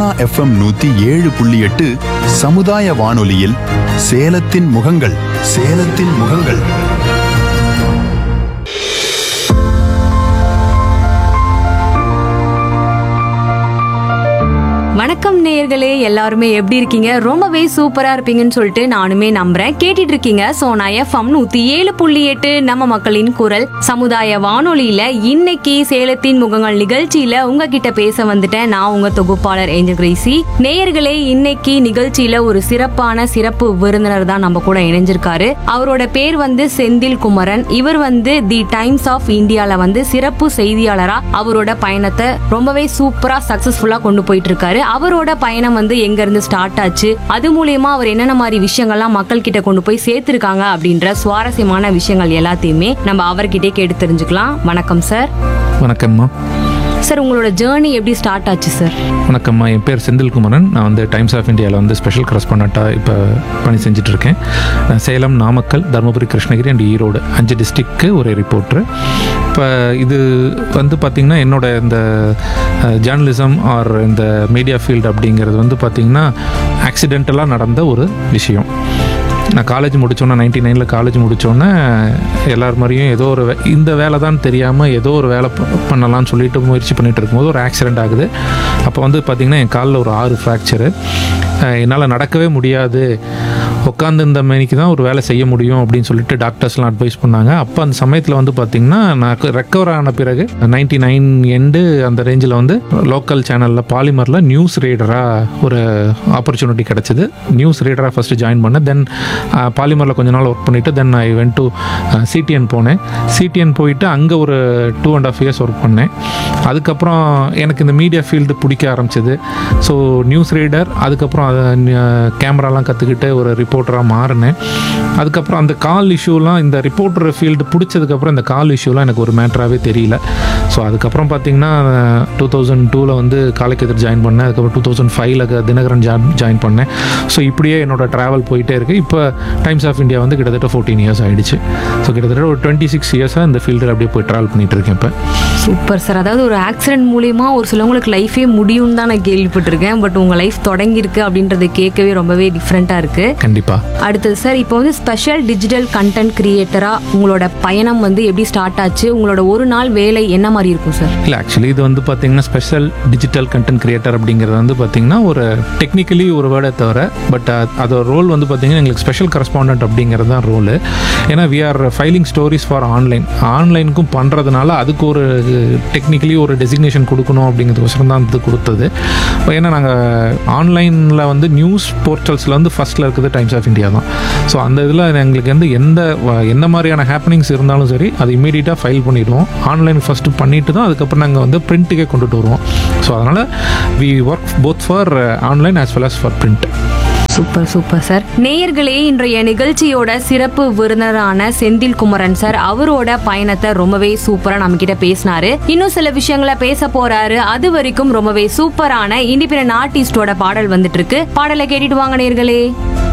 Sona FM நூத்தி ஏழு புள்ளி எட்டு சமுதாய வானொலியில் சேலத்தின் முகங்கள் சேலத்தின் முகங்கள் வணக்கம் நேயர்களே எல்லாருமே எப்படி இருக்கீங்க ரொம்பவே சூப்பரா இருப்பீங்கன்னு சொல்லிட்டு நானுமே நம்புறேன் கேட்டுட்டு இருக்கீங்க சோனா எஃப்எம் நூத்தி ஏழு புள்ளி எட்டு நம்ம மக்களின் குரல் சமுதாய வானொலியில இன்னைக்கு சேலத்தின் முகங்கள் நிகழ்ச்சியில உங்ககிட்ட பேச வந்துட்டேன் நான் உங்க தொகுப்பாளர் ஏஞ்சல் கிரேசி நேயர்களே இன்னைக்கு நிகழ்ச்சியில ஒரு சிறப்பான சிறப்பு விருந்தினர் தான் நம்ம கூட இணைஞ்சிருக்காரு அவரோட பேர் வந்து செந்தில் குமரன் இவர் வந்து தி டைம்ஸ் ஆஃப் இந்தியால வந்து சிறப்பு செய்தியாளரா அவரோட பயணத்தை ரொம்பவே சூப்பரா சக்சஸ்ஃபுல்லா கொண்டு போயிட்டு இருக்காரு அவரோட பயணம் வந்து எங்க இருந்து ஸ்டார்ட் ஆச்சு அது மூலியமா அவர் என்னென்ன மாதிரி விஷயங்கள்லாம் மக்கள் கிட்ட கொண்டு போய் சேர்த்திருக்காங்க அப்படின்ற சுவாரஸ்யமான விஷயங்கள் எல்லாத்தையுமே நம்ம அவர்கிட்டே கேட்டு தெரிஞ்சுக்கலாம் வணக்கம் சார் வணக்கம்மா சார் உங்களோட ஜேர்னி எப்படி ஸ்டார்ட் ஆச்சு சார் வணக்கம்மா என் பேர் செந்தில்குமரன் நான் வந்து டைம்ஸ் ஆஃப் இந்தியாவில் வந்து ஸ்பெஷல் கரஸ்பாண்டாக இப்போ பணி செஞ்சுட்டு இருக்கேன் நான் சேலம் நாமக்கல் தருமபுரி கிருஷ்ணகிரி அண்ட் ஈரோடு அஞ்சு டிஸ்ட்ரிக்ட்க்கு ஒரு ரிப்போர்ட்ரு இப்போ இது வந்து பார்த்திங்கன்னா என்னோட இந்த ஜேர்னலிசம் ஆர் இந்த மீடியா ஃபீல்டு அப்படிங்கிறது வந்து பார்த்திங்கன்னா ஆக்சிடென்டலாக நடந்த ஒரு விஷயம் நான் காலேஜ் முடித்தோன்னே நைன்டி நைனில் காலேஜ் முடித்தோன்னே எல்லார் மாதிரியும் ஏதோ ஒரு வே- இந்த வேலை தான் தெரியாமல் ஏதோ ஒரு வேலை ப- பண்ணலாம்னு சொல்லிட்டு முயற்சி பண்ணிட்டு இருக்கும்போது ஒரு ஆக்சிடென்ட் ஆகுது அப்போ வந்து பார்த்திங்கன்னா என் காலில் ஒரு ஆறு ஃப்ராக்சரு என்னால் நடக்கவே முடியாது உட்காந்துருந்த மேனிக்கு தான் ஒரு வேலை செய்ய முடியும் அப்படின்னு சொல்லிட்டு டாக்டர்ஸ்லாம் அட்வைஸ் பண்ணாங்க அப்போ அந்த சமயத்தில் வந்து பார்த்திங்கன்னா நான் ரெக்கவர் ஆன பிறகு நைன்டி நைன் எண்டு அந்த ரேஞ்சில் வந்து லோக்கல் சேனலில் பாலிமரில் நியூஸ் ரீடராக ஒரு ஆப்பர்ச்சுனிட்டி கிடச்சிது நியூஸ் ரீடராக ஃபஸ்ட்டு ஜாயின் பண்ணேன் தென் பாலிமரில் கொஞ்ச நாள் ஒர்க் பண்ணிவிட்டு then I went to CTN போனேன் சிடிஎன் போயிட்டு அங்கே ஒரு two and half years work பண்ணேன் அதுக்கப்புறம் எனக்கு இந்த மீடியா ஃபீல்டு பிடிக்க ஆரம்பிச்சது ஸோ நியூஸ் ரீடர் அதுக்கப்புறம் அதை கேமராலாம் கற்றுக்கிட்டு ஒரு ரிப்போர்ட்டராக மாறினேன் அதுக்கப்புறம் அந்த கால் இஷ்யூலாம் இந்த ரிப்போர்ட்டர் ஃபீல்டு பிடிச்சதுக்கப்புறம் இந்த கால் இஷ்யூலாம் எனக்கு ஒரு மேட்டராகவே தெரியல ஸோ அதுக்கப்புறம் பார்த்தீங்கன்னா டூ தௌசண்ட் டூவில் வந்து காலைக்கெதிர் ஜாயின் பண்ணேன் அதுக்கப்புறம் டூ தௌசண்ட் ஃபைவ்ல தினகரன் ஜாயின் ஜாயின் பண்ணேன் ஸோ இப்படியே என்னோட ட்ராவல் போயிட்டே இருக்குது இப்போ டைம்ஸ் ஆஃப் இந்தியா வந்து கிட்டத்தட்ட ஃபோர்டீன் இயர்ஸ் ஆயிடுச்சு ஸோ கிட்டத்தட்ட ஒரு டுவெண்ட்டி சிக்ஸ் இயர்ஸாக இந்த ஃபீல்டில் அப்படியே போய் ட்ராவல் பண்ணிட்டு இருக்கேன் இப்போ சூப்பர் சார் அதாவது ஒரு ஆக்சிடென்ட் மூலியமா ஒரு சிலவங்களுக்கு லைஃபே முடியும் தான் நான் கேள்விப்பட்டிருக்கேன் பட் உங்க லைஃப் தொடங்கியிருக்கு அப்படின்றத கேட்கவே ரொம்பவே டிஃப்ரெண்டா இருக்கு கண்டிப்பாக அடுத்தது சார் இப்போ வந்து ஸ்பெஷல் டிஜிட்டல் கண்டென்ட் கிரியேட்டரா உங்களோட பயணம் வந்து எப்படி ஸ்டார்ட் ஆச்சு உங்களோட ஒரு நாள் வேலை என்ன மாதிரி இருக்கும் சார் இல்லை ஆக்சுவலி இது வந்து பார்த்தீங்கன்னா ஸ்பெஷல் டிஜிட்டல் கண்டென்ட் கிரியேட்டர் அப்படிங்கிறது வந்து பார்த்தீங்கன்னா ஒரு டெக்னிக்கலி ஒரு வேர்டை தவிர பட் அதோட ரோல் வந்து பார்த்தீங்கன்னா எங்களுக்கு ஸ்பெஷல் கரஸ்பாண்டன்ட் அப்படிங்கிறது தான் ரோலு ஏன்னா we are filing stories for online ஆன்லைனுக்கும் பண்ணுறதுனால அதுக்கு ஒரு டெக்னிக்கலி ஒரு டெசிக்னேஷன் கொடுக்கணும் அப்படிங்கிறதுக்கோசரம் தான் இது கொடுத்தது இப்போ ஏன்னா நாங்கள் ஆன்லைனில் வந்து நியூஸ் போர்ட்டல்ஸில் வந்து ஃபஸ்ட்டில் இருக்குது டைம்ஸ் ஆஃப் இந்தியா தான் ஸோ அந்த இதில் எங்களுக்கு வந்து எந்த வ- எந்த மாதிரியான ஹேப்பனிங்ஸ் இருந்தாலும் சரி அது இமீடியட்டாக ஃபைல் பண்ணிவிடுவோம் ஆன்லைன் ஃபஸ்ட்டு பண்ணிவிட்டு தான் அதுக்கப்புறம் நாங்கள் வந்து பிரிண்ட்டுக்கே கொண்டுட்டு வருவோம் ஸோ அதனால் we work both for online as well as for print super super sir நேயர்களே இன்றைய நிகழ்ச்சியோட சிறப்பு விருந்தினரான செந்தில் குமரன் சார் அவரோட பயணத்தை ரொம்பவே சூப்பரா நம்ம கிட்ட பேசினாரு இன்னும் சில விஷயங்களை பேச போறாரு அது வரைக்கும் ரொம்பவே சூப்பரான இண்டிபெண்டன்ட் ஆர்டிஸ்டோட பாடல் வந்துட்டு இருக்கு பாடலை கேட்டுட்டு வாங்க நேயர்களே